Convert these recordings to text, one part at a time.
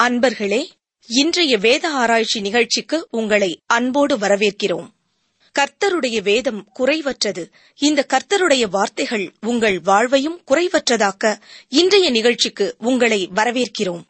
அன்பர்களே இன்றைய வேத ஆராய்ச்சி நிகழ்ச்சிக்கு உங்களை அன்போடு வரவேற்கிறோம் கர்த்தருடைய வேதம் குறைவற்றது இந்த கர்த்தருடைய வார்த்தைகள் உங்கள் வாழ்வையும் குறைவற்றதாக்க இன்றைய நிகழ்ச்சிக்கு உங்களை வரவேற்கிறோம்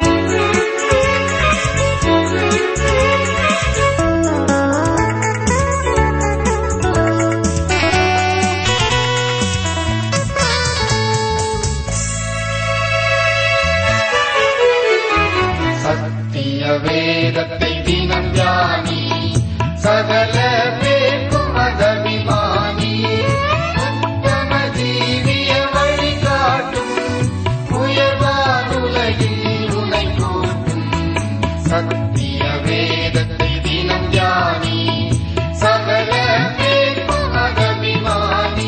சத்திய வேதத்தை தினம் தியானி சகல பேர்க்கும் அதபிமானி உத்தம ஜீவிய வழி காட்டும் உயர்வானுலகில் உனை கூட்டும் சத்திய வேதத்தை தினம் தியானி சகல பேர்க்கும் அதபிமானி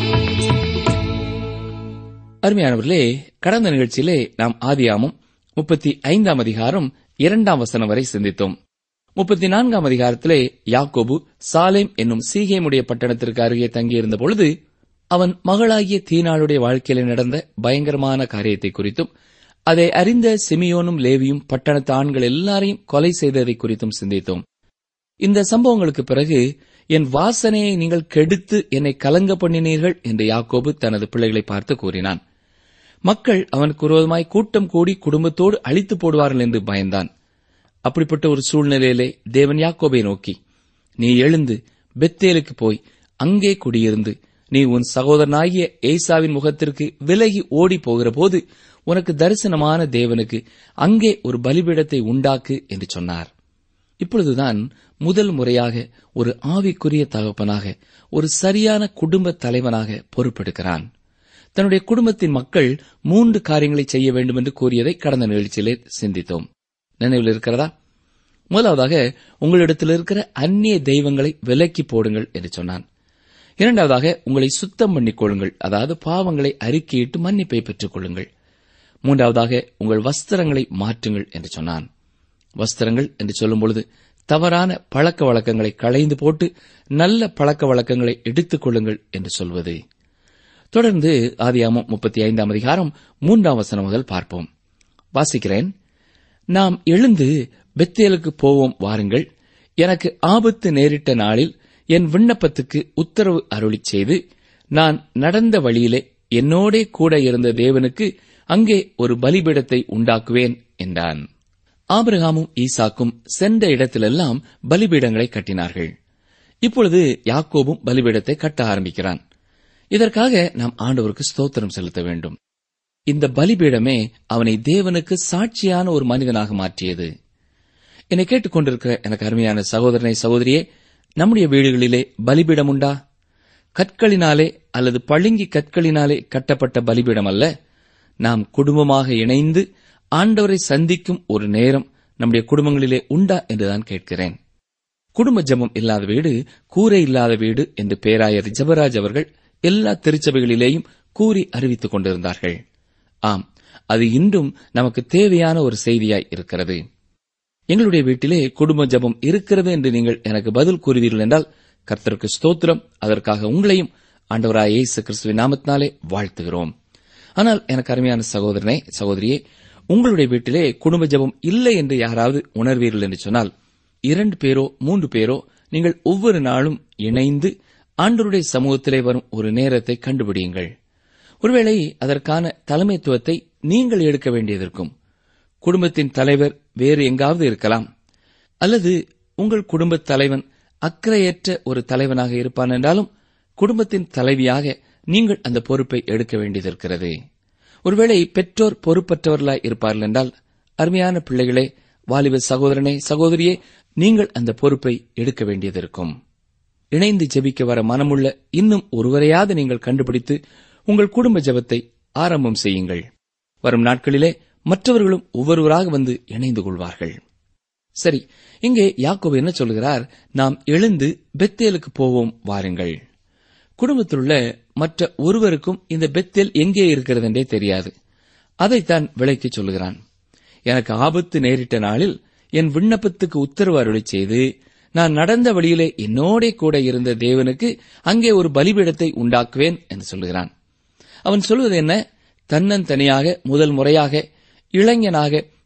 அருமையானவர்களே கடந்த நிகழ்ச்சியிலே நாம் ஆதியாமும் முப்பத்தி ஐந்தாம் அதிகாரம் இரண்டாம் வசனம் வரை சிந்தித்தோம் முப்பத்தி நான்காம் அதிகாரத்திலே யாக்கோபு சாலேம் என்னும் சீகேமுடைய பட்டணத்திற்கு அருகே தங்கியிருந்த பொழுது அவன் மகளாகிய தீனாளுடைய வாழ்க்கையிலே நடந்த பயங்கரமான காரியத்தை குறித்தும் அதை அறிந்த சிமியோனும் லேவியும் பட்டணத்து ஆண்கள் எல்லாரையும் கொலை செய்ததை குறித்தும் சிந்தித்தோம் இந்த சம்பவங்களுக்கு பிறகு என் வாசனையை நீங்கள் கெடுத்து என்னை கலங்க பண்ணினீர்கள் என்று யாக்கோபு தனது பிள்ளைகளை பார்த்து கூறினான் மக்கள் அவனுக்கு விரோதமாய் கூட்டம் கூடி குடும்பத்தோடு அழித்து போடுவார்கள் என்று பயந்தான் அப்படிப்பட்ட ஒரு சூழ்நிலையிலே தேவன் யாக்கோபை நோக்கி நீ எழுந்து பெத்தேலுக்கு போய் அங்கே குடியிருந்து நீ உன் சகோதரனாகிய ஏசாவின் முகத்திற்கு விலகி ஓடி போகிற போது உனக்கு தரிசனமான தேவனுக்கு அங்கே ஒரு பலிபீடத்தை உண்டாக்கு என்று சொன்னார் இப்பொழுதுதான் முதல் முறையாக ஒரு ஆவிக்குரிய தகப்பனாக ஒரு சரியான குடும்ப தலைவனாக பொறுப்பெடுக்கிறான் தன்னுடைய குடும்பத்தின் மக்கள் மூன்று காரியங்களை செய்ய வேண்டும் என்று கூறியதை கடந்த நிகழ்ச்சியிலே சிந்தித்தோம் நினைவில் இருக்கிறதா முதலாவதாக உங்களிடத்தில் இருக்கிற அந்நிய தெய்வங்களை விலக்கி போடுங்கள் என்று சொன்னான் இரண்டாவதாக உங்களை சுத்தம் பண்ணிக் கொள்ளுங்கள் அதாவது பாவங்களை அறிக்கையிட்டு மன்னிப்பை பெற்றுக் கொள்ளுங்கள் மூன்றாவதாக உங்கள் வஸ்திரங்களை மாற்றுங்கள் என்று சொன்னான் வஸ்திரங்கள் என்று சொல்லும் பொழுது தவறான பழக்க வழக்கங்களை களைந்து போட்டு நல்ல பழக்க வழக்கங்களை எடுத்துக் கொள்ளுங்கள் என்று சொல்வது தொடர்ந்து ஆதியாமம் முப்பத்தி ஐந்தாம் அதிகாரம் மூன்றாம் வசனம் முதல் பார்ப்போம் வாசிக்கிறேன் நாம் எழுந்து பெத்தேலுக்கு போவோம் வாருங்கள் எனக்கு ஆபத்து நேரிட்ட நாளில் என் விண்ணப்பத்துக்கு உத்தரவு அருளிச் செய்து நான் நடந்த வழியிலே என்னோடே கூட இருந்த தேவனுக்கு அங்கே ஒரு பலிபீடத்தை உண்டாக்குவேன் என்றான் ஆபிரகாமும் ஈசாக்கும் சென்ற இடத்திலெல்லாம் பலிபீடங்களை கட்டினார்கள் இப்பொழுது யாக்கோபும் பலிபீடத்தை கட்ட ஆரம்பிக்கிறான் இதற்காக நாம் ஆண்டவருக்கு ஸ்தோத்திரம் செலுத்த வேண்டும் இந்த பலிபீடமே அவனை தேவனுக்கு சாட்சியான ஒரு மனிதனாக மாற்றியது என்னை கேட்டுக்கொண்டிருக்கிற எனக்கு அருமையான சகோதரனை சகோதரியே நம்முடைய வீடுகளிலே பலிபீடம் உண்டா கற்களினாலே அல்லது பளிங்கி கற்களினாலே கட்டப்பட்ட பலிபீடம் அல்ல நாம் குடும்பமாக இணைந்து ஆண்டவரை சந்திக்கும் ஒரு நேரம் நம்முடைய குடும்பங்களிலே உண்டா என்றுதான் கேட்கிறேன் குடும்ப ஜெபம் இல்லாத வீடு கூரை இல்லாத வீடு என்று பேராயர் ஜெபராஜ் அவர்கள் எல்லா திருச்சபைகளிலேயும் கூறி அறிவித்துக் கொண்டிருந்தார்கள் ஆம் அது இன்றும் நமக்கு தேவையான ஒரு செய்தியாய் இருக்கிறது எங்களுடைய வீட்டிலே குடும்ப ஜெபம் இருக்கிறது என்று நீங்கள் எனக்கு பதில் கூறுவீர்கள் என்றால் கர்த்தருக்கு ஸ்தோத்திரம் அதற்காக உங்களையும் ஆண்டவராய் இயேசு கிறிஸ்துவின் நாமத்தினாலே வாழ்த்துகிறோம் ஆனால் எனக்கு அருமையான சகோதரனே சகோதரியே உங்களுடைய வீட்டிலே குடும்ப ஜெபம் இல்லை என்று யாராவது உணர்வீர்கள் என்று சொன்னால் இரண்டு பேரோ மூன்று பேரோ நீங்கள் ஒவ்வொரு நாளும் இணைந்து ஆண்டவருடைய சமூகத்திலே வரும் ஒரு நேரத்தை கண்டுபிடியுங்கள் ஒருவேளை அதற்கான தலைமைத்துவத்தை நீங்கள் எடுக்க வேண்டியதற்கும் குடும்பத்தின் தலைவர் வேறு எங்காவது இருக்கலாம் அல்லது உங்கள் குடும்பத் தலைவன் அக்கறையற்ற ஒரு தலைவனாக இருப்பான் என்றாலும் குடும்பத்தின் தலைவியாக நீங்கள் அந்த பொறுப்பை எடுக்க வேண்டியதிருக்கிறது ஒருவேளை பெற்றோர் பொறுப்பற்றவர்களாய் இருப்பார்கள் என்றால் அருமையான பிள்ளைகளே வாலிப சகோதரனே சகோதரியே நீங்கள் அந்த பொறுப்பை எடுக்க வேண்டியதிருக்கும் இணைந்து ஜெபிக்க வர மனமுள்ள இன்னும் ஒருவரையாவது நீங்கள் கண்டுபிடித்து உங்கள் குடும்ப ஜெபத்தை ஆரம்பம் செய்யுங்கள் வரும் நாட்களிலே மற்றவர்களும் ஒவ்வொருவராக வந்து இணைந்து கொள்வார்கள் சரி இங்கே யாக்கோபு என்ன சொல்கிறார் நாம் எழுந்து பெத்தேலுக்கு போவோம் வாருங்கள் குடும்பத்திலுள்ள மற்ற ஒருவருக்கும் இந்த பெத்தேல் எங்கே இருக்கிறது என்றே தெரியாது அதைத்தான் விளக்கிச் சொல்கிறான் எனக்கு ஆபத்து நேரிட்ட நாளில் என் விண்ணப்பத்துக்கு உத்தரவு அருளிச் செய்து நான் நடந்த வழியிலே என்னோடே கூட இருந்த தேவனுக்கு அங்கே ஒரு பலிபீடத்தை உண்டாக்குவேன் என்று சொல்கிறான் அவன் சொல்வது என்ன தன்னந்தனியாக முதல் முறையாக இளைஞனாக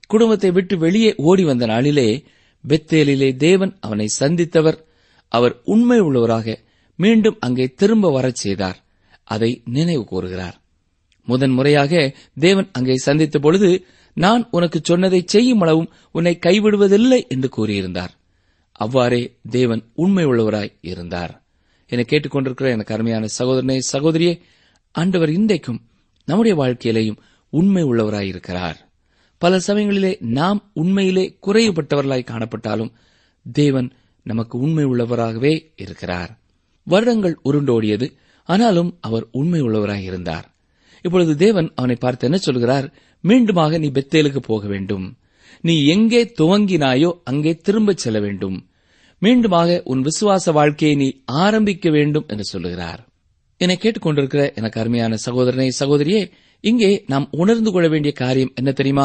குடும்பத்தை விட்டு வெளியே ஓடி வந்த நாளிலே பெத்தேலிலே தேவன் அவனை சந்தித்தவர் அவர் உண்மை உள்ளவராக மீண்டும் அங்கே திரும்ப வரச் செய்தார் அதை நினைவு கூறுகிறார் முதன் முறையாக தேவன் அங்கே சந்தித்த பொழுது நான் உனக்கு சொன்னதை செய்யும் அளவும் உன்னை கைவிடுவதில்லை என்று கூறியிருந்தார் அவ்வாறே தேவன் உண்மை உள்ளவராய் இருந்தார் என கேட்டுக்கொண்டிருக்கிற எனக்கு அருமையான சகோதரனே சகோதரியே ஆண்டவர் இன்றைக்கும் நம்முடைய வாழ்க்கையிலேயும் உண்மை உள்ளவராய் இருக்கிறார் பல சமயங்களிலே நாம் உண்மையிலே குறைவுபட்டவர்களாய் காணப்பட்டாலும் தேவன் நமக்கு உண்மை உள்ளவராகவே இருக்கிறார் வருடங்கள் உருண்டோடியது ஆனாலும் அவர் உண்மை உள்ளவராய் இருந்தார் இப்பொழுது தேவன் அவனை பார்த்து என்ன சொல்கிறார் மீண்டுமாக நீ பெத்தேலுக்கு போக வேண்டும் நீ எங்கே துவங்கினாயோ அங்கே திரும்பச் செல்ல வேண்டும் மீண்டுமாக உன் விசுவாச வாழ்க்கையை நீ ஆரம்பிக்க வேண்டும் என்று சொல்லுகிறார் என்னை கேட்டுக்கொண்டிருக்கிற எனக்கு அருமையான சகோதரனை சகோதரியே இங்கே நாம் உணர்ந்து கொள்ள வேண்டிய காரியம் என்ன தெரியுமா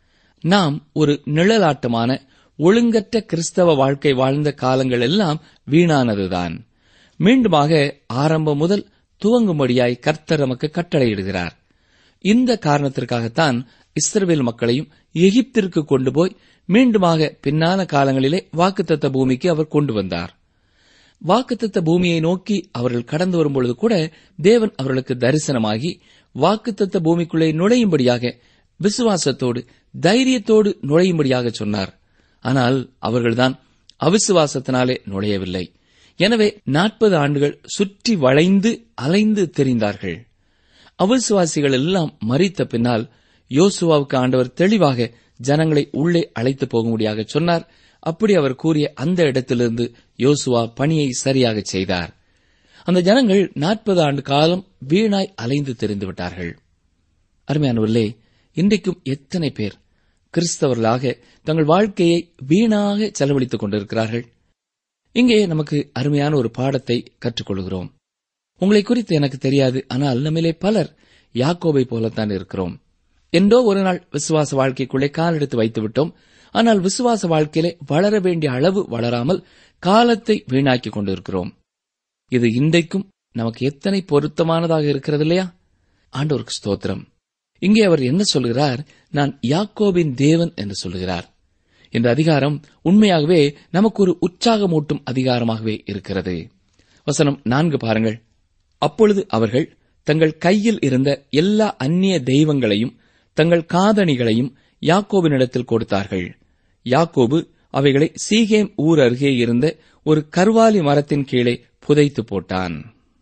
நாம் ஒரு நிழலாட்டமான ஒழுங்கற்ற கிறிஸ்தவ வாழ்க்கை வாழ்ந்த காலங்கள் எல்லாம் வீணானதுதான் மீண்டுமாக ஆரம்பம் முதல் துவங்கும்படியாய் கர்த்தர் நமக்கு கட்டளையிடுகிறார் இந்த காரணத்திற்காகத்தான் இஸ்ரவேல் மக்களையும் எகிப்திற்கு கொண்டு போய் மீண்டுமாக பின்னான காலங்களிலே வாக்குத்தத்த பூமிக்கு அவர் கொண்டு வந்தார் வாக்குத்தத்த பூமியை நோக்கி அவர்கள் கடந்து வரும்பொழுது கூட தேவன் அவர்களுக்கு தரிசனமாகி வாக்குத்தத்த பூமிக்குள்ளே நுழையும்படியாக விசுவாசத்தோடு தைரியத்தோடு நுழையும்படியாக சொன்னார் ஆனால் அவர்கள்தான் அவிசுவாசத்தினாலே நுழையவில்லை எனவே நாற்பது ஆண்டுகள் சுற்றி வளைந்து அலைந்து தெரிந்தார்கள் அவிசுவாசிகள் எல்லாம் மறித்த பின்னால் யோசுவாவுக்கு ஆண்டவர் தெளிவாக ஜனங்களை உள்ளே அழைத்து போகும்படியாக சொன்னார் அப்படி அவர் கூறிய அந்த இடத்திலிருந்து யோசுவா பணியை சரியாக செய்தார் அந்த ஜனங்கள் நாற்பது ஆண்டு காலம் வீணாய் அலைந்து தெரிந்து விட்டார்கள் அருமையானவர்களே இன்றைக்கும் எத்தனை பேர் கிறிஸ்தவர்களாக தங்கள் வாழ்க்கையை வீணாக செலவழித்துக் கொண்டிருக்கிறார்கள் இங்கே நமக்கு அருமையான ஒரு பாடத்தை கற்றுக்கொள்கிறோம் உங்களை குறித்து எனக்கு தெரியாது ஆனால் நம்மிலே பலர் யாக்கோபை போலத்தான் இருக்கிறோம் என்றோ ஒரு நாள் விசுவாச வாழ்க்கைக்குள்ளே கால் எடுத்து வைத்து விட்டோம் ஆனால் விசுவாச வாழ்க்கையிலே வளர வேண்டிய அளவு வளராமல் காலத்தை வீணாக்கிக் கொண்டிருக்கிறோம் இது இன்றைக்கும் நமக்கு எத்தனை பொருத்தமானதாக இருக்கிறது இல்லையா ஆண்டோருக்கு ஸ்தோத்திரம் இங்கே அவர் என்ன சொல்கிறார் நான் யாக்கோபின் தேவன் என்று சொல்கிறார் இந்த அதிகாரம் உண்மையாகவே நமக்கு ஒரு உற்சாகமூட்டும் அதிகாரமாகவே இருக்கிறது வசனம் நான்கு பாருங்கள் அப்பொழுது அவர்கள் தங்கள் கையில் இருந்த எல்லா அந்நிய தெய்வங்களையும் தங்கள் காதணிகளையும் யாக்கோபினிடத்தில் கொடுத்தார்கள் யாக்கோபு அவைகளை சீகேம் ஊர் அருகே இருந்த ஒரு கர்வாலி மரத்தின் கீழே புதைத்து போட்டான்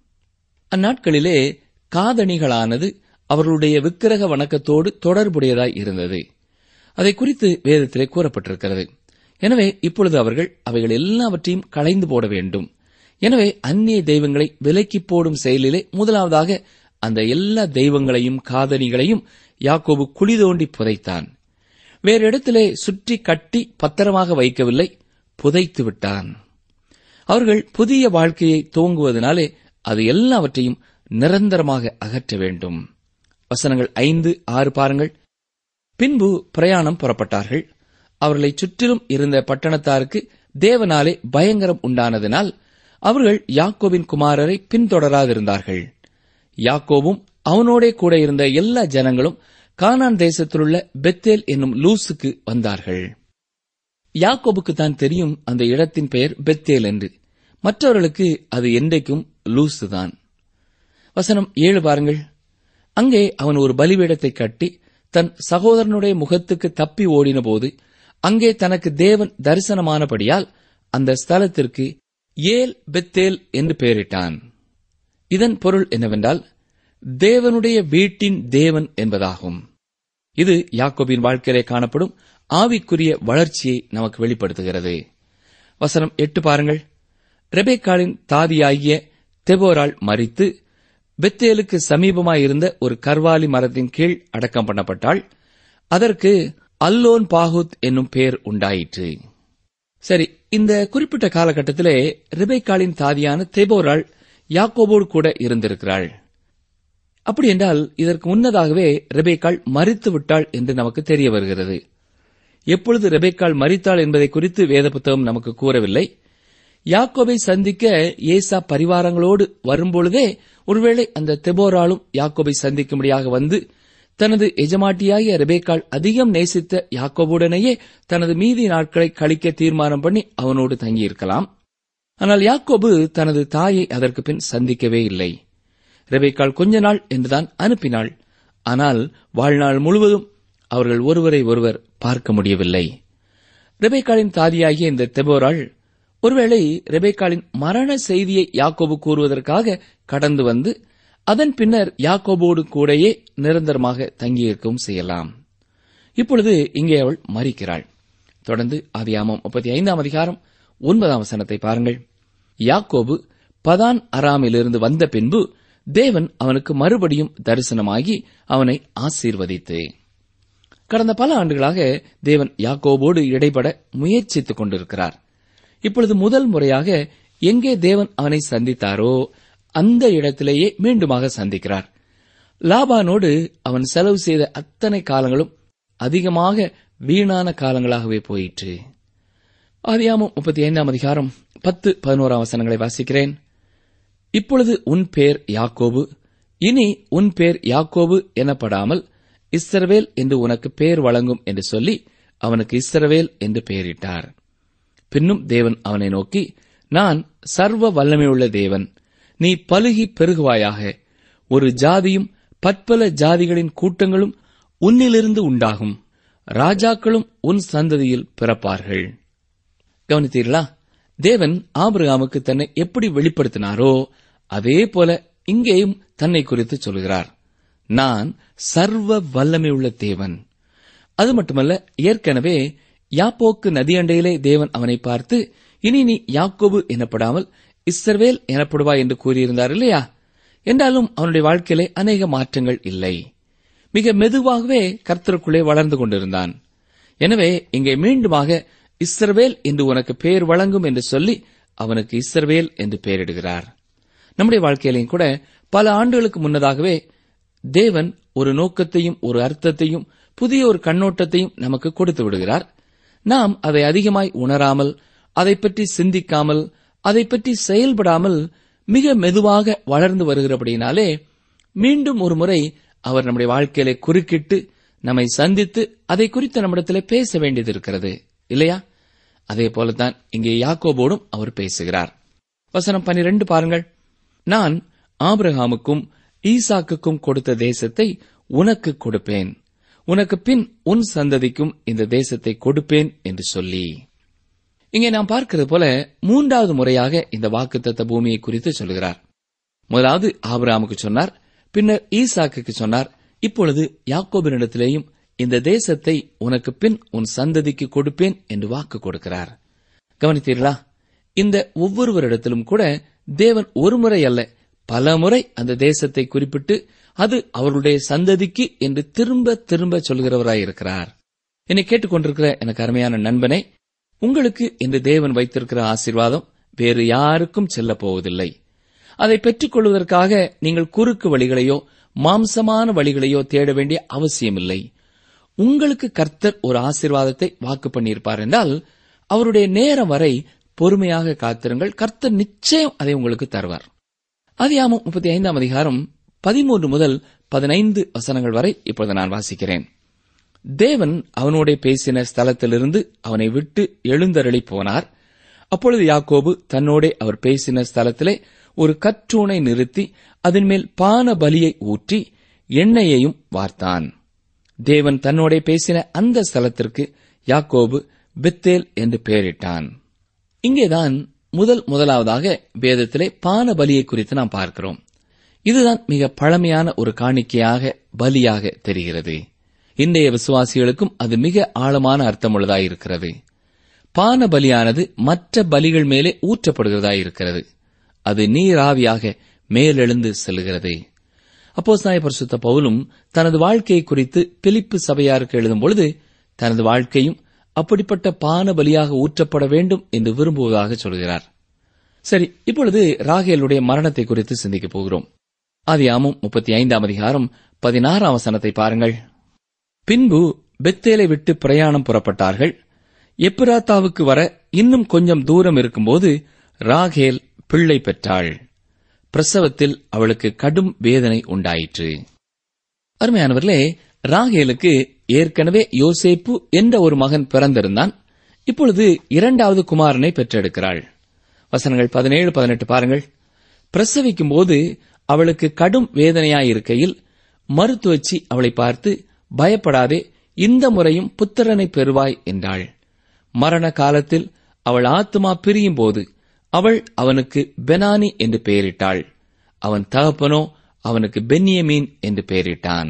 அந்நாட்களிலே காதணிகளானது அவர்களுடைய விக்கிரக வணக்கத்தோடு தொடர்புடையதாய் இருந்தது அதை குறித்து வேதத்திலே கூறப்பட்டிருக்கிறது எனவே இப்பொழுது அவர்கள் அவைகள் எல்லாவற்றையும் களைந்து போட வேண்டும் எனவே அந்நிய தெய்வங்களை விலக்கி போடும் செயலிலே முதலாவதாக அந்த எல்லா தெய்வங்களையும் காதணிகளையும் யாக்கோபு குழி தோண்டி புதைத்தான் வேறு இடத்திலே சுற்றி கட்டி பத்திரமாக வைக்கவில்லை புதைத்து விட்டான் அவர்கள் புதிய வாழ்க்கையை துவங்குவதனாலே அது எல்லாவற்றையும் நிரந்தரமாக அகற்ற வேண்டும் வசனங்கள் ஐந்து ஆறு பாருங்கள் பின்பு பிரயாணம் புறப்பட்டார்கள் அவர்களைச் சுற்றிலும் இருந்த பட்டணத்தாருக்கு தேவனாலே பயங்கரம் உண்டானதினால் அவர்கள் யாக்கோபின் குமாரரை பின்தொடராதிருந்தார்கள் யாக்கோபும் அவனோடே கூட இருந்த எல்லா ஜனங்களும் கானான் தேசத்திலுள்ள பெத்தேல் என்னும் லூசுக்கு வந்தார்கள் யாக்கோபுக்கு தான் தெரியும் அந்த இடத்தின் பெயர் பெத்தேல் என்று மற்றவர்களுக்கு அது என்றைக்கும் லூசு தான் வசனம் ஏழு பாருங்கள் அங்கே அவன் ஒரு பலிபீடத்தை கட்டி தன் சகோதரனுடைய முகத்துக்கு தப்பி ஓடினபோது அங்கே தனக்கு தேவன் தரிசனமானபடியால் அந்த ஸ்தலத்திற்கு ஏல் பெத்தேல் என்று பெயரிட்டான் இதன் பொருள் என்னவென்றால் தேவனுடைய வீட்டின் தேவன் என்பதாகும் இது யாக்கோபின் வாழ்க்கையிலே காணப்படும் ஆவிக்குரிய வளர்ச்சியை நமக்கு வெளிப்படுத்துகிறது வசனம் எட்டு பாருங்கள் ரெபேக்காளின் தாதியாகிய தெபோராள் மறித்து பெத்தேலுக்கு சமீபமாயிருந்த ஒரு கர்வாலி மரத்தின் கீழ் அடக்கம் பண்ணப்பட்டாள் அதற்கு அல்லோன் பாகுத் என்னும் பெயர் உண்டாயிற்று சரி இந்த குறிப்பிட்ட காலகட்டத்திலே ரிபைக்காளின் தாதியான தெபோராள் யாக்கோபோடு கூட இருந்திருக்கிறாள் அப்படி என்றால் இதற்கு முன்னதாகவே ரெபேக்காள் மறித்து விட்டாள் என்று நமக்கு தெரிய வருகிறது எப்பொழுது ரெபேக்காள் மறித்தாள் என்பதை குறித்து வேத புத்தகம் நமக்கு கூறவில்லை யாக்கோபை சந்திக்க ஏசா பரிவாரங்களோடு வரும்பொழுதே ஒருவேளை அந்த தெபோராலும் யாக்கோபை சந்திக்கும்படியாக வந்து தனது எஜமாட்டியாகிய ரெபேக்காள் அதிகம் நேசித்த யாக்கோபுடனேயே தனது மீதி நாட்களை கழிக்க தீர்மானம் பண்ணி அவனோடு தங்கியிருக்கலாம் ஆனால் யாக்கோபு தனது தாயை அதற்கு பின் சந்திக்கவே இல்லை ரெபேக்காள் கொஞ்ச நாள் என்றுதான் அனுப்பினாள் ஆனால் வாழ்நாள் முழுவதும் அவர்கள் ஒருவரை ஒருவர் பார்க்க முடியவில்லை ரெபேக்காளின் தாதியாகிய இந்த தெபோராள் ஒருவேளை ரெபேக்காளின் மரண செய்தியை யாக்கோபு கூறுவதற்காக கடந்து வந்து அதன் பின்னர் யாக்கோபோடு கூடயே நிரந்தரமாக தங்கியிருக்கவும் செய்யலாம் இப்பொழுது இங்கே அவள் மறிக்கிறாள் தொடர்ந்து ஆதியாமம் முப்பத்தி ஐந்தாம் அதிகாரம் ஒன்பதாம் வசனத்தை பாருங்கள் யாக்கோபு பதான் அராமிலிருந்து வந்த பின்பு தேவன் அவனுக்கு மறுபடியும் தரிசனமாகி அவனை ஆசீர்வதித்து கடந்த பல ஆண்டுகளாக தேவன் யாக்கோபோடு இடைபட முயற்சித்துக் கொண்டிருக்கிறார் இப்பொழுது முதல் முறையாக எங்கே தேவன் அவனை சந்தித்தாரோ அந்த இடத்திலேயே மீண்டுமாக சந்திக்கிறார் லாபானோடு அவன் செலவு செய்த அத்தனை காலங்களும் அதிகமாக வீணான காலங்களாகவே போயிற்று ஆதியாமம் முப்பத்தி ஐந்தாம் அதிகாரம் பத்து பதினோராம் வசனங்களை வாசிக்கிறேன் இப்பொழுது உன் பேர் யாக்கோபு இனி உன் பேர் யாக்கோபு எனப்படாமல் இஸ்ரவேல் என்று உனக்கு பேர் வழங்கும் என்று சொல்லி அவனுக்கு இஸ்ரவேல் என்று பெயரிட்டார் பின்னும் தேவன் அவனை நோக்கி நான் சர்வ வல்லமையுள்ள தேவன் நீ பலுகி பெருகுவாயாக ஒரு ஜாதியும் பற்பல ஜாதிகளின் கூட்டங்களும் உன்னிலிருந்து உண்டாகும் ராஜாக்களும் உன் சந்ததியில் பிறப்பார்கள் கவனித்தீர்களா தேவன் ஆபிரகாமுக்கு தன்னை எப்படி வெளிப்படுத்தினாரோ அதே போல இங்கேயும் தன்னை குறித்து சொல்கிறார் நான் சர்வ வல்லமையுள்ள தேவன் அது மட்டுமல்ல ஏற்கனவே யாப்போக்கு நதியண்டையிலே தேவன் அவனை பார்த்து இனி நீ யாக்கோபு எனப்படாமல் இஸ்ரவேல் எனப்படுவாய் என்று கூறியிருந்தார் இல்லையா என்றாலும் அவனுடைய வாழ்க்கையிலே அநேக மாற்றங்கள் இல்லை மிக மெதுவாகவே கர்த்தருக்குள்ளே வளர்ந்து கொண்டிருந்தான் எனவே இங்கே மீண்டுமாக இஸ்ரவேல் என்று உனக்கு பெயர் வழங்கும் என்று சொல்லி அவனுக்கு இஸ்ரவேல் என்று பெயரிடுகிறார் நம்முடைய வாழ்க்கையிலையும் கூட பல ஆண்டுகளுக்கு முன்னதாகவே தேவன் ஒரு நோக்கத்தையும் ஒரு அர்த்தத்தையும் புதிய ஒரு கண்ணோட்டத்தையும் நமக்கு கொடுத்து விடுகிறார் நாம் அதை அதிகமாய் உணராமல் அதை பற்றி சிந்திக்காமல் அதை பற்றி செயல்படாமல் மிக மெதுவாக வளர்ந்து வருகிறபடியினாலே மீண்டும் ஒரு முறை அவர் நம்முடைய வாழ்க்கையிலே குறுக்கிட்டு நம்மை சந்தித்து அதை குறித்து நம்மிடத்திலே பேச வேண்டியது இருக்கிறது இல்லையா அதே போலத்தான் இங்கே யாக்கோபோடும் அவர் பேசுகிறார் வசனம் பனிரெண்டு பாருங்கள் நான் ஆபிரகாமுக்கும் ஈசாக்குக்கும் கொடுத்த தேசத்தை உனக்கு கொடுப்பேன் உனக்கு பின் உன் சந்ததிக்கும் இந்த தேசத்தை கொடுப்பேன் என்று சொல்லி இங்கே நாம் பார்க்கிறது போல மூன்றாவது முறையாக இந்த வாக்குத்தத்த பூமியை குறித்து சொல்கிறார் முதலாவது ஆபிரகாமுக்கு சொன்னார் பின்னர் ஈசாக்குக்கு சொன்னார் இப்பொழுது யாக்கோபினிடத்திலேயும் இந்த தேசத்தை உனக்கு பின் உன் சந்ததிக்கு கொடுப்பேன் என்று வாக்கு கொடுக்கிறார் கவனித்தீர்களா இந்த ஒவ்வொருவரிடத்திலும் கூட தேவன் ஒரு முறை அல்ல பல முறை அந்த தேசத்தை குறிப்பிட்டு அது அவர்களுடைய சந்ததிக்கு என்று திரும்ப திரும்ப சொல்கிறவராயிருக்கிறார் என்னை கேட்டுக்கொண்டிருக்கிற எனக்கு அருமையான நண்பனே உங்களுக்கு என்று தேவன் வைத்திருக்கிற ஆசீர்வாதம் வேறு யாருக்கும் செல்லப் போவதில்லை அதை பெற்றுக் கொள்வதற்காக நீங்கள் குறுக்கு வழிகளையோ மாம்சமான வழிகளையோ தேட வேண்டிய அவசியமில்லை உங்களுக்கு கர்த்தர் ஒரு ஆசீர்வாதத்தை வாக்கு பண்ணியிருப்பார் என்றால் அவருடைய நேரம் வரை பொறுமையாக காத்திருங்கள் கர்த்தர் நிச்சயம் அதை உங்களுக்கு தருவார் அதியாமம் முப்பத்தி ஐந்தாம் அதிகாரம் பதிமூன்று முதல் பதினைந்து வசனங்கள் வரை இப்பொழுது நான் வாசிக்கிறேன் தேவன் அவனோட பேசின ஸ்தலத்திலிருந்து அவனை விட்டு எழுந்தருளி போனார் அப்பொழுது யாக்கோபு தன்னோடே அவர் பேசின ஸ்தலத்திலே ஒரு கற்றூனை நிறுத்தி அதன் மேல் பான பலியை ஊற்றி எண்ணெயையும் வார்த்தான் தேவன் தன்னோடே பேசின அந்த ஸ்தலத்திற்கு யாக்கோபு பெத்தேல் என்று பெயரிட்டான் இங்கேதான் முதல் முதலாவதாக வேதத்திலே பான பலியை குறித்து நாம் பார்க்கிறோம் இதுதான் மிக பழமையான ஒரு காணிக்கையாக பலியாக தெரிகிறது இன்றைய விசுவாசிகளுக்கும் அது மிக ஆழமான அர்த்தமுள்ளதாயிருக்கிறது பான பலியானது மற்ற பலிகள் மேலே ஊற்றப்படுகிறதாயிருக்கிறது அது நீராவியாக மேலெழுந்து செல்கிறது அப்போ பரிசுத்த பவுலும் தனது வாழ்க்கையை குறித்து பிலிப்பு சபையாருக்கு எழுதும் பொழுது தனது வாழ்க்கையும் அப்படிப்பட்ட பான பலியாக ஊற்றப்பட வேண்டும் என்று விரும்புவதாக சொல்கிறார் சரி இப்பொழுது ராகேலுடைய மரணத்தை குறித்து சிந்திக்கப் போகிறோம் ஆதியாமும் முப்பத்தி ஐந்தாம் அதிகாரம் பதினாறாம் வசனத்தை பாருங்கள் பின்பு பெத்தேலை விட்டு பிரயாணம் புறப்பட்டார்கள் எப்பிராத்தாவுக்கு வர இன்னும் கொஞ்சம் தூரம் இருக்கும்போது ராகேல் பிள்ளை பெற்றாள் பிரசவத்தில் அவளுக்கு கடும் வேதனை உண்டாயிற்று அருமையானவர்களே ராகேலுக்கு ஏற்கனவே யோசேப்பு என்ற ஒரு மகன் பிறந்திருந்தான் இப்பொழுது இரண்டாவது குமாரனை பெற்றெடுக்கிறாள் வசனங்கள் பதினேழு பதினெட்டு பாருங்கள் பிரசவிக்கும் போது அவளுக்கு கடும் வேதனையாயிருக்கையில் மருத்துவச்சி அவளை பார்த்து பயப்படாதே இந்த முறையும் புத்திரனை பெறுவாய் என்றாள் மரண காலத்தில் அவள் ஆத்துமா பிரியும் போது அவள் அவனுக்கு பெனானி என்று பெயரிட்டாள் அவன் தகப்பனோ அவனுக்கு பென்யமீன் என்று பெயரிட்டான்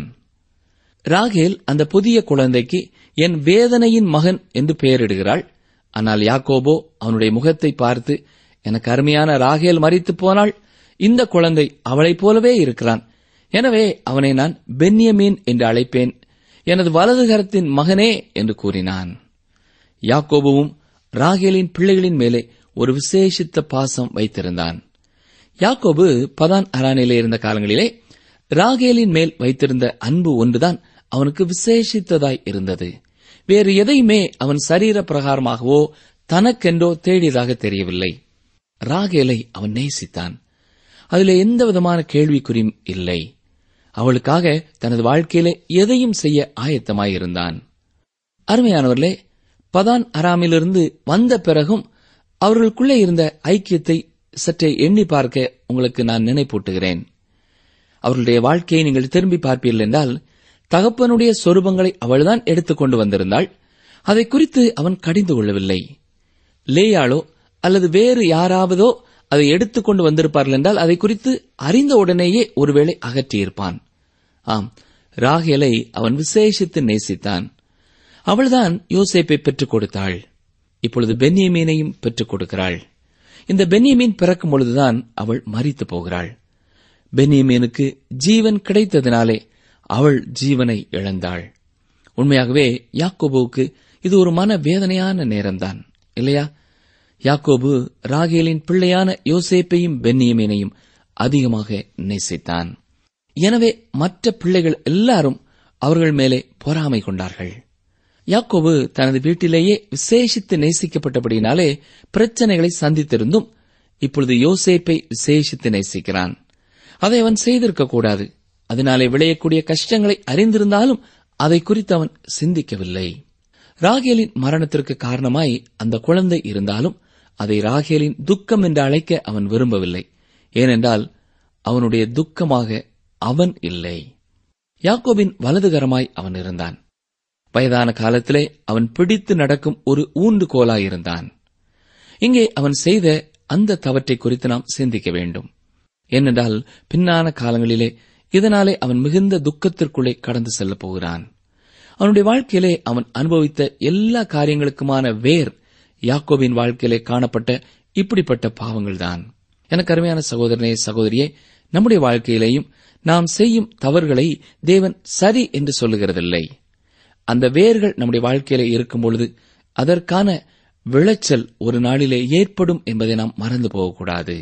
ராகேல் அந்த புதிய குழந்தைக்கு என் வேதனையின் மகன் என்று பெயரிடுகிறாள் ஆனால் யாக்கோபோ அவனுடைய முகத்தை பார்த்து எனக்கு அருமையான ராகேல் மறித்து போனாள் இந்த குழந்தை அவளைப் போலவே இருக்கிறான் எனவே அவனை நான் பென்யமீன் என்று அழைப்பேன் எனது வலது கரத்தின் மகனே என்று கூறினான் யாக்கோபுவும் ராகேலின் பிள்ளைகளின் மேலே ஒரு விசேஷித்த பாசம் வைத்திருந்தான் யாக்கோபு பதான் அரானிலே இருந்த காலங்களிலே ராகேலின் மேல் வைத்திருந்த அன்பு ஒன்றுதான் அவனுக்கு விசேஷித்ததாய் இருந்தது வேறு எதையுமே அவன் சரீர பிரகாரமாகவோ தனக்கென்றோ தேடியதாக தெரியவில்லை ராகேலை அவன் நேசித்தான் அதிலே எந்த விதமான கேள்விக்குறியும் இல்லை அவளுக்காக தனது வாழ்க்கையிலே எதையும் செய்ய ஆயத்தமாயிருந்தான் அருமையானவர்களே பதான் அராமிலிருந்து வந்த பிறகும் அவர்களுக்குள்ளே இருந்த ஐக்கியத்தை சற்றே எண்ணி பார்க்க உங்களுக்கு நான் நினைப்பூட்டுகிறேன் அவர்களுடைய வாழ்க்கையை நீங்கள் திரும்பி பார்ப்பீர்கள் என்றால் தகப்பனுடைய சொரூபங்களை அவள்தான் எடுத்துக்கொண்டு வந்திருந்தாள் அதை குறித்து அவன் கடிந்து கொள்ளவில்லை லேயாளோ அல்லது வேறு யாராவதோ அதை எடுத்துக்கொண்டு வந்திருப்பார்கள் என்றால் அதை குறித்து அறிந்த உடனேயே ஒருவேளை அகற்றியிருப்பான் ஆம் ராகேலை அவன் விசேஷித்து நேசித்தான் அவள்தான் யோசேப்பை பெற்றுக் கொடுத்தாள் இப்பொழுது பென்யமீனையும் பெற்றுக் கொடுக்கிறாள் இந்த பென்யமீன் பிறக்கும் பொழுதுதான் அவள் மறித்து போகிறாள் பென்யமீனுக்கு ஜீவன் கிடைத்ததினாலே அவள் ஜீவனை இழந்தாள் உண்மையாகவே யாக்கோபுவுக்கு இது ஒரு மன வேதனையான நேரம்தான் இல்லையா யாக்கோபு ராகேலின் பிள்ளையான யோசேப்பையும் பென்னியமீனையும் அதிகமாக நேசித்தான் எனவே மற்ற பிள்ளைகள் எல்லாரும் அவர்கள் மேலே பொறாமை கொண்டார்கள் யாக்கோபு தனது வீட்டிலேயே விசேஷித்து நேசிக்கப்பட்டபடியினாலே பிரச்சனைகளை சந்தித்திருந்தும் இப்பொழுது யோசேப்பை விசேஷித்து நேசிக்கிறான் அதை அவன் செய்திருக்க கூடாது அதனாலே விளையக்கூடிய கஷ்டங்களை அறிந்திருந்தாலும் அதை குறித்து அவன் சிந்திக்கவில்லை ராகேலின் மரணத்திற்கு காரணமாய் அந்த குழந்தை இருந்தாலும் அதை ராகேலின் துக்கம் என்று அழைக்க அவன் விரும்பவில்லை ஏனென்றால் அவனுடைய துக்கமாக அவன் இல்லை யாக்கோபின் வலதுகரமாய் அவன் இருந்தான் வயதான காலத்திலே அவன் பிடித்து நடக்கும் ஒரு ஊண்டுகோலாயிருந்தான் இங்கே அவன் செய்த அந்த தவற்றை குறித்து நாம் சிந்திக்க வேண்டும் ஏனென்றால் பின்னான காலங்களிலே இதனாலே அவன் மிகுந்த துக்கத்திற்குள்ளே கடந்து செல்லப் போகிறான் அவனுடைய வாழ்க்கையிலே அவன் அனுபவித்த எல்லா காரியங்களுக்குமான வேர் யாக்கோபின் வாழ்க்கையிலே காணப்பட்ட இப்படிப்பட்ட பாவங்கள்தான் எனக்கு அருமையான சகோதரனே சகோதரியே நம்முடைய வாழ்க்கையிலேயும் நாம் செய்யும் தவறுகளை தேவன் சரி என்று சொல்லுகிறதில்லை அந்த வேர்கள் நம்முடைய வாழ்க்கையிலே இருக்கும் பொழுது அதற்கான விளைச்சல் ஒரு நாளிலே ஏற்படும் என்பதை நாம் மறந்து போகக்கூடாது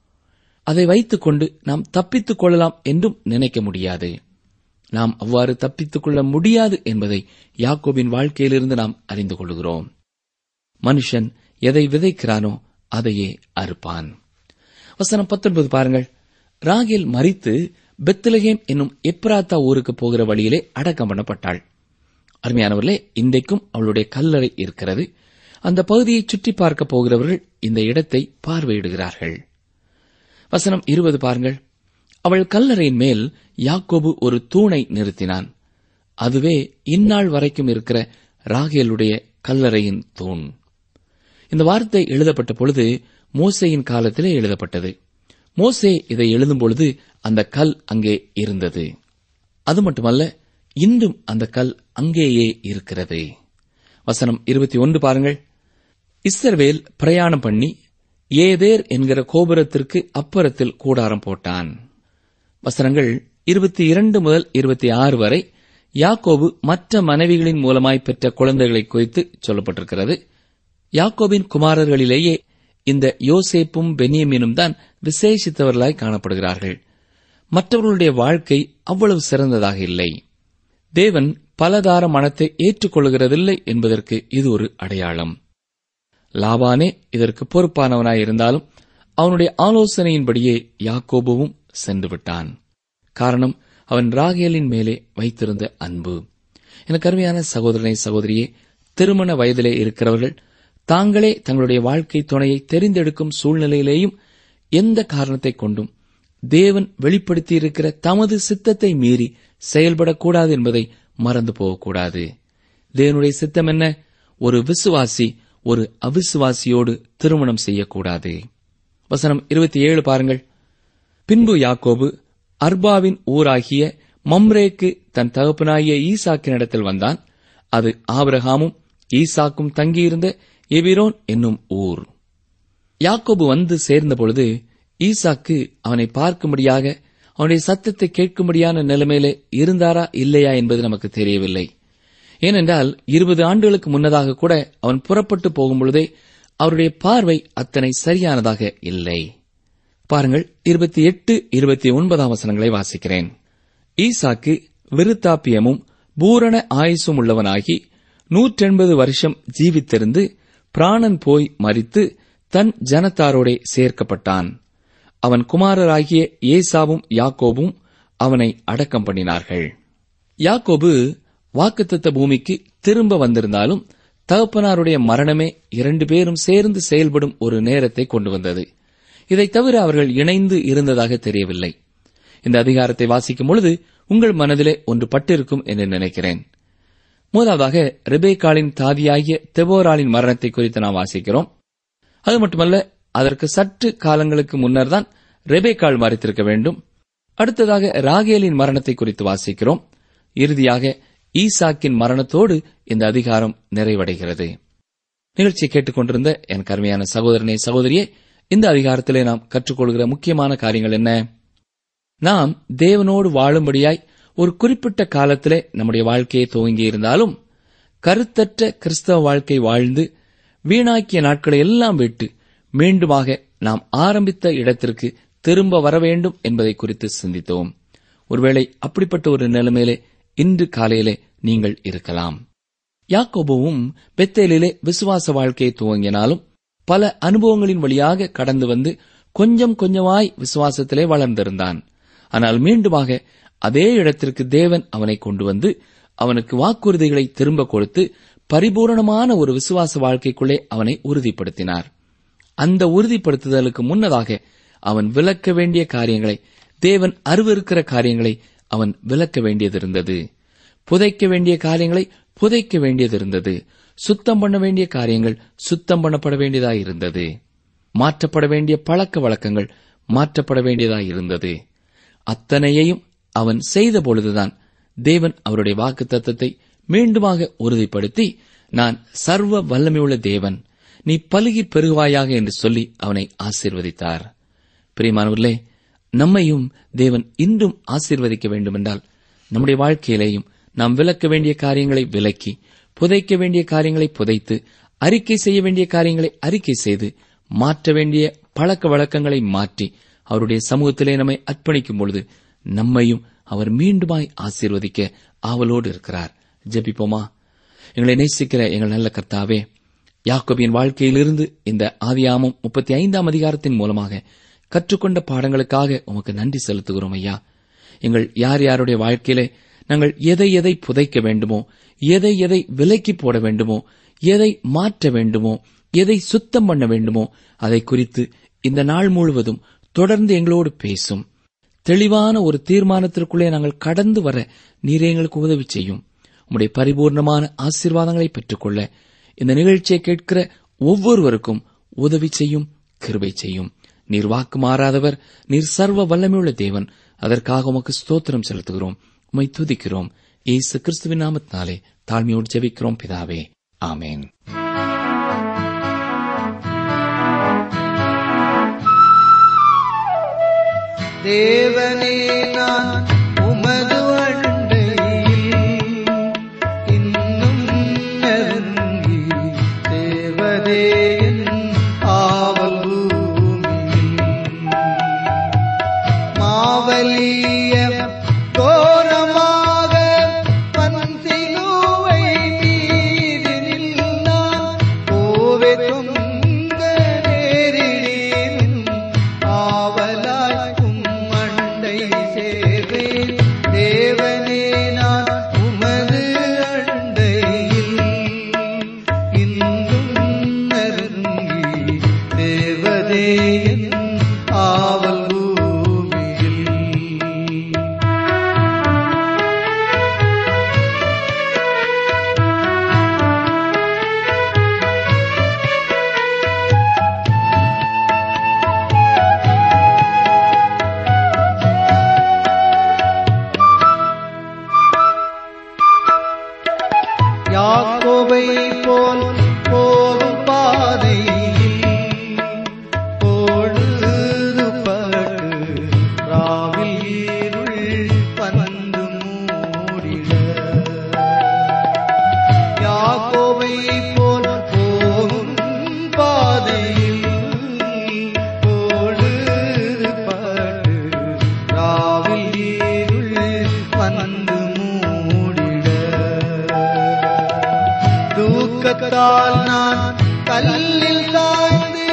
அதை வைத்துக் கொண்டு நாம் தப்பித்துக் கொள்ளலாம் என்றும் நினைக்க முடியாது நாம் அவ்வாறு தப்பித்துக் கொள்ள முடியாது என்பதை யாக்கோபின் வாழ்க்கையிலிருந்து நாம் அறிந்து கொள்கிறோம் மனுஷன் எதை விதைக்கிறானோ அதையே அறுப்பான் வசனம் பத்தொன்பது பாருங்கள் ராகேல் மறித்து பெத்லகேம் என்னும் எப்ராத்தா ஊருக்கு போகிற வழியிலே அடக்கம் பண்ணப்பட்டாள் அருமையானவர்களே இன்றைக்கும் அவளுடைய கல்லறை இருக்கிறது அந்த பகுதியை சுற்றி பார்க்க போகிறவர்கள் இந்த இடத்தை பார்வையிடுகிறார்கள் வசனம் இருபது பாருங்கள் அவள் கல்லறையின் மேல் யாக்கோபு ஒரு தூணை நிறுத்தினான் அதுவே இந்நாள் வரைக்கும் இருக்கிற ராகேலுடைய கல்லறையின் தூண் இந்த வார்த்தை எழுதப்பட்ட பொழுது மோசேயின் காலத்திலே எழுதப்பட்டது மோசே இதை எழுதும் பொழுது அந்த கல் அங்கே இருந்தது அது மட்டுமல்ல இன்றும் அந்த கல் அங்கேயே இருக்கிறது வசனம் இருபத்தி ஒன்று பாருங்கள் இஸ்ரவேல் பிரயாணம் பண்ணி ஏதேர் என்கிற கோபுரத்திற்கு அப்புறத்தில் கூடாரம் போட்டான் வசனங்கள் இருபத்தி இரண்டு முதல் இருபத்தி ஆறு வரை யாக்கோபு மற்ற மனைவிகளின் மூலமாய் பெற்ற குழந்தைகளை குறித்து சொல்லப்பட்டிருக்கிறது யாக்கோபின் குமாரர்களிலேயே இந்த யோசேப்பும் பெனியமீனும் தான் விசேஷித்தவர்களாய் காணப்படுகிறார்கள் மற்றவர்களுடைய வாழ்க்கை அவ்வளவு சிறந்ததாக இல்லை தேவன் பலதார மனத்தை ஏற்றுக்கொள்கிறதில்லை என்பதற்கு இது ஒரு அடையாளம் லாபானே இதற்கு பொறுப்பானவனாயிருந்தாலும் அவனுடைய ஆலோசனையின்படியே யாக்கோபுவும் சென்று விட்டான் காரணம் அவன் ராகேலின் மேலே வைத்திருந்த அன்பு எனக்கு அருமையான சகோதரனை சகோதரியே திருமண வயதிலே இருக்கிறவர்கள் தாங்களே தங்களுடைய வாழ்க்கை துணையை தெரிந்தெடுக்கும் சூழ்நிலையிலேயும் எந்த காரணத்தை கொண்டும் தேவன் வெளிப்படுத்தியிருக்கிற தமது சித்தத்தை மீறி செயல்படக்கூடாது என்பதை மறந்து போகக்கூடாது தேவனுடைய சித்தம் என்ன ஒரு விசுவாசி ஒரு அவிசுவாசியோடு திருமணம் செய்யக்கூடாது வசனம் இருபத்தி ஏழு பாருங்கள் பின்பு யாக்கோபு அர்பாவின் ஊராகிய மம்ரேக்கு தன் தகப்பனாகிய ஈசாக்கினிடத்தில் வந்தான் அது ஆபிரகாமும் ஈசாக்கும் தங்கியிருந்த எபிரோன் என்னும் ஊர் யாக்கோபு வந்து சேர்ந்தபொழுது ஈசாக்கு அவனை பார்க்கும்படியாக அவனுடைய சத்தத்தை கேட்கும்படியான நிலைமையிலே இருந்தாரா இல்லையா என்பது நமக்கு தெரியவில்லை ஏனென்றால் இருபது ஆண்டுகளுக்கு முன்னதாக கூட அவன் புறப்பட்டு போகும்பொழுதே அவருடைய பார்வை அத்தனை சரியானதாக இல்லை பாருங்கள் இருபத்தி எட்டு இருபத்தி ஒன்பதாம் வசனங்களை வாசிக்கிறேன் ஈசாக்கு விருத்தாப்பியமும் பூரண ஆயுசும் உள்ளவனாகி நூற்றெண்பது வருஷம் ஜீவித்திருந்து பிராணன் போய் மரித்து தன் ஜனத்தாரோடே சேர்க்கப்பட்டான் அவன் குமாரராகிய ஏசாவும் யாக்கோபும் அவனை அடக்கம் பண்ணினார்கள் யாக்கோபு வாக்குத்தத்த பூமிக்கு திரும்ப வந்திருந்தாலும் தகப்பனாருடைய மரணமே இரண்டு பேரும் சேர்ந்து செயல்படும் ஒரு நேரத்தை கொண்டு வந்தது இதைத் தவிர அவர்கள் இணைந்து இருந்ததாக தெரியவில்லை இந்த அதிகாரத்தை வாசிக்கும் பொழுது உங்கள் மனதிலே ஒன்று பட்டிருக்கும் என்று நினைக்கிறேன் முதலாவதாக ரெபேக்காளின் தாதியாகிய தெபோராளின் மரணத்தை குறித்து நாம் வாசிக்கிறோம் அது மட்டுமல்ல அதற்கு சற்று காலங்களுக்கு முன்னர் தான் ரெபேக்காள் மறைத்திருக்க வேண்டும் அடுத்ததாக ராகேலின் மரணத்தை குறித்து வாசிக்கிறோம் இறுதியாக ஈசாக்கின் மரணத்தோடு இந்த அதிகாரம் நிறைவடைகிறது நிகழ்ச்சியை கேட்டுக்கொண்டிருந்த என் கருமையான சகோதரனே சகோதரியே இந்த அதிகாரத்திலே நாம் கற்றுக்கொள்கிற முக்கியமான காரியங்கள் என்ன நாம் தேவனோடு வாழும்படியாய் ஒரு குறிப்பிட்ட காலத்திலே நம்முடைய வாழ்க்கையை துவங்கி இருந்தாலும் கருத்தற்ற கிறிஸ்தவ வாழ்க்கை வாழ்ந்து வீணாக்கிய நாட்களை எல்லாம் விட்டு மீண்டுமாக நாம் ஆரம்பித்த இடத்திற்கு திரும்ப வர வேண்டும் என்பதை குறித்து சிந்தித்தோம் ஒருவேளை அப்படிப்பட்ட ஒரு நிலைமையிலே இன்று காலையிலே நீங்கள் இருக்கலாம் யாக்கோபுவும் பெத்தேலிலே விசுவாச வாழ்க்கையை துவங்கினாலும் பல அனுபவங்களின் வழியாக கடந்து வந்து கொஞ்சம் கொஞ்சமாய் விசுவாசத்திலே வளர்ந்திருந்தான் ஆனால் மீண்டுமாக அதே இடத்திற்கு தேவன் அவனை கொண்டு வந்து அவனுக்கு வாக்குறுதிகளை திரும்ப கொடுத்து பரிபூரணமான ஒரு விசுவாச வாழ்க்கைக்குள்ளே அவனை உறுதிப்படுத்தினார் அந்த உறுதிப்படுத்துதலுக்கு முன்னதாக அவன் விளக்க வேண்டிய காரியங்களை தேவன் அருவருக்கிற காரியங்களை அவன் விளக்க வேண்டியதிருந்தது புதைக்க வேண்டிய காரியங்களை புதைக்க வேண்டியதிருந்தது சுத்தம் பண்ண வேண்டிய காரியங்கள் சுத்தம் பண்ணப்பட வேண்டியதாயிருந்தது மாற்றப்பட வேண்டிய பழக்க வழக்கங்கள் மாற்றப்பட வேண்டியதாயிருந்தது அத்தனையையும் அவன் செய்த பொழுதுதான் தேவன் அவருடைய வாக்கு தத்தத்தை மீண்டுமாக உறுதிப்படுத்தி நான் சர்வ வல்லமையுள்ள தேவன் நீ பலுகி பெருகுவாயாக என்று சொல்லி அவனை ஆசீர்வதித்தார் பிரியமானவர்களே நம்மையும் தேவன் இன்றும் ஆசீர்வதிக்க வேண்டுமென்றால் நம்முடைய வாழ்க்கையிலேயும் நாம் விளக்க வேண்டிய காரியங்களை விலக்கி புதைக்க வேண்டிய காரியங்களை புதைத்து அறிக்கை செய்ய வேண்டிய காரியங்களை அறிக்கை செய்து மாற்ற வேண்டிய பழக்க வழக்கங்களை மாற்றி அவருடைய சமூகத்திலே நம்மை அர்ப்பணிக்கும் பொழுது நம்மையும் அவர் மீண்டுமாய் ஆசீர்வதிக்க ஆவலோடு இருக்கிறார் ஜெபிப்போமா எங்களை நேசிக்கிற எங்கள் நல்ல கர்த்தாவே யாக்கோபின் வாழ்க்கையிலிருந்து இந்த ஆதியாமம் முப்பத்தி ஐந்தாம் அதிகாரத்தின் மூலமாக கற்றுக்கொண்ட பாடங்களுக்காக உமக்கு நன்றி செலுத்துகிறோம் ஐயா எங்கள் யார் யாருடைய வாழ்க்கையிலே நாங்கள் எதை எதை புதைக்க வேண்டுமோ எதை எதை விலக்கி போட வேண்டுமோ எதை மாற்ற வேண்டுமோ எதை சுத்தம் பண்ண வேண்டுமோ அதை குறித்து இந்த நாள் முழுவதும் தொடர்ந்து எங்களோடு பேசும் தெளிவான ஒரு தீர்மானத்திற்குள்ளே நாங்கள் கடந்து வர நீரே எங்களுக்கு உதவி செய்யும் உம்முடைய பரிபூர்ணமான ஆசீர்வாதங்களை பெற்றுக்கொள்ள இந்த நிகழ்ச்சியை கேட்கிற ஒவ்வொருவருக்கும் உதவி செய்யும் கிருபை செய்யும் நீர் வாக்கு மாறாதவர் நீர் சர்வ வல்லமையுள்ள தேவன் அதற்காக உமக்கு ஸ்தோத்திரம் செலுத்துகிறோம் உம்மை துதிக்கிறோம் இயேசு கிறிஸ்துவின் நாமத்தினாலே தாழ்மையோடு ஜெபிக்கிறோம் பிதாவே ஆமேன் தேவனே நான் உமது அண்டையில் இன்னும் நெருங்கி தேவதே என் ஆவல் பூமியில் மாவலிய கோரமாக பன்சிலுவை மீதினில் நான் கோவை தொங்க நேரிடேன் ஆவலாய் உம்மண்டை சேவே கல்லில் சாய்ந்து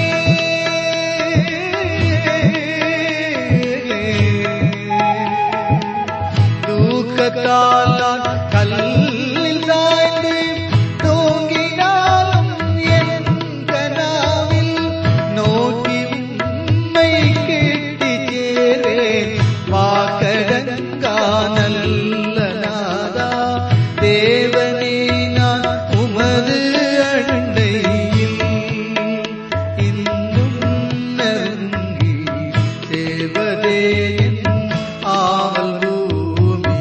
தூக்கத்தால் நான் கல்லில் சாய்ந்து தூங்கினாலும் என் கனாவில் நோக்கி உம்மை கேட்டி சேரேன் வாக்கடங்கா நல்ல நாதா தேவனே நான் உமது அண்டையில் இன்னும் நெருங்கி தேவதே என் ஆவல் பூமியில்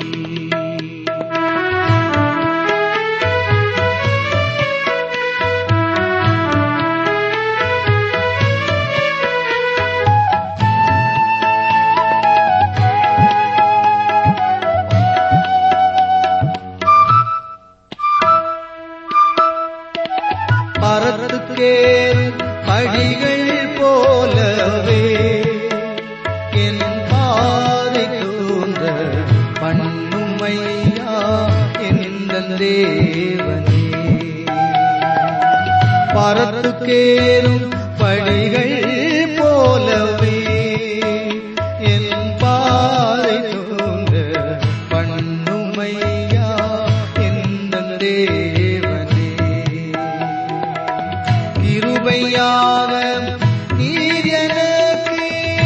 மரத்துக்கேறும் படிகள் போலவே என் பாதை தோன்ற பண்ணுமையா எந்த தேவனே பரத்துக்கேறும் படிகள் போலவே என் பாதை தோன்ற பண்ணுமையா எந்த தேவனே கிருபையாக நீர் எனக்கு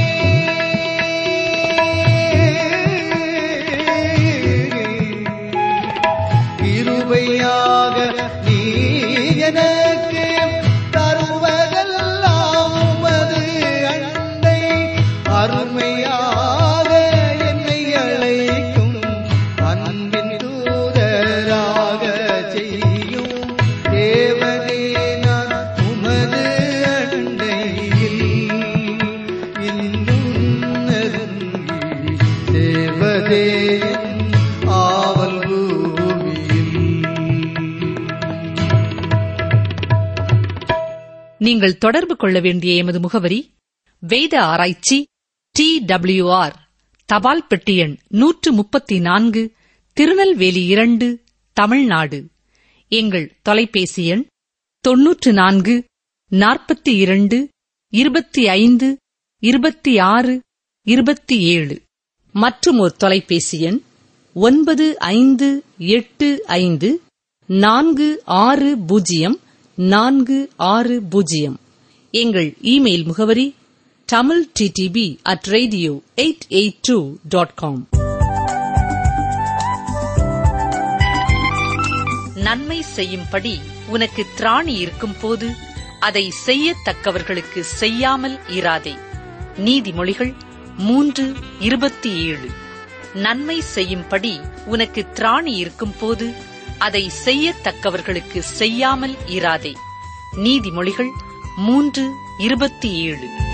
கிருபையாக நீர் எனக்கு தருவதெல்லாம் உமது அண்டை அருமையாக என்னை அழைக்கும் அன்பின் தூதராக செய்யும் தேவனே நான் உமது அண்டையில் இன்னும் நெருங்கி தேவதே என் ஆவல் பூமியில் நீங்கள் தொடர்பு கொள்ள வேண்டிய எமது முகவரி வேத ஆராய்ச்சி டி ஆர் தபால் பெட்டி எண் நூற்று முப்பத்தி நான்கு திருநெல்வேலி இரண்டு தமிழ்நாடு எங்கள் தொலைபேசி எண் தொன்னூற்று நான்கு நாற்பத்தி இரண்டு இருபத்தி ஐந்து இருபத்தி ஆறு இருபத்தி ஏழு மற்றும் ஒரு தொலைபேசி எண் ஒன்பது ஐந்து எட்டு ஐந்து நான்கு ஆறு பூஜ்ஜியம் நான்கு ஆறு பூஜ்ஜியம் எங்கள் இமெயில் முகவரி Tamil DTP at radio eight eight two dot com நன்மை செய்யும்படி உனக்கு திராணி இருக்கும்போது அதை செய்யத்தக்கவர்களுக்கு செய்யாமல் இராதே நீதிமொழிகள் மூன்று இருபத்தி ஏழு நன்மை செய்யும்படி உனக்கு திராணி இருக்கும்போது அதை செய்யத்தக்கவர்களுக்கு செய்யாமல் இராதே நீதிமொழிகள் மூன்று இருபத்தி ஏழு